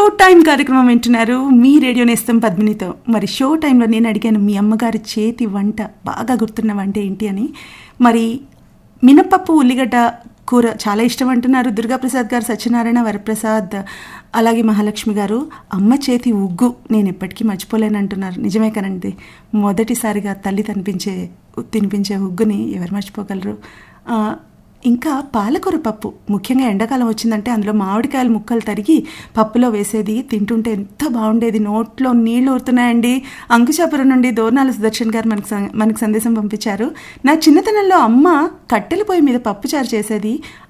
time కార్యక్రమం వింటున్నారు మీ radio నేస్తం పద్మినితో మరి షో టైంలో నేను అడిగాను మీ అమ్మగారి చేతి వంట బాగా గుర్తున్న వంట ఏంటి అని మరి మినపప్పు ఉల్లిగడ్డ కూర చాలా ఇష్టం అంటున్నారు దుర్గాప్రసాద్ గారు సత్యనారాయణ వరప్రసాద్ అలాగే మహాలక్ష్మి గారు అమ్మ చేతి ఉగ్గు నేను ఎప్పటికీ మర్చిపోలేను అంటున్నారు నిజమే కదండి మొదటిసారిగా తల్లి తినిపించే తినిపించే ఉగ్గుని ఎవరు మర్చిపోగలరు ఆ, ఇంకా పాలకూర పప్పు ముఖ్యంగా ఎండాకాలం వచ్చిందంటే అందులో మామిడికాయల ముక్కలు తరిగి పప్పులో వేసేది తింటుంటే ఎంత బాగుండేది నోట్లో నీళ్లు ఊరుతున్నాయండి అంకుశాపురం నుండి దోర్నాల సుదర్శన్ గారు మనకు సం- మనకు సందేశం పంపించారు నా చిన్నతనంలో అమ్మ కట్టెల పొయ్యి మీద పప్పుచారు చేసేది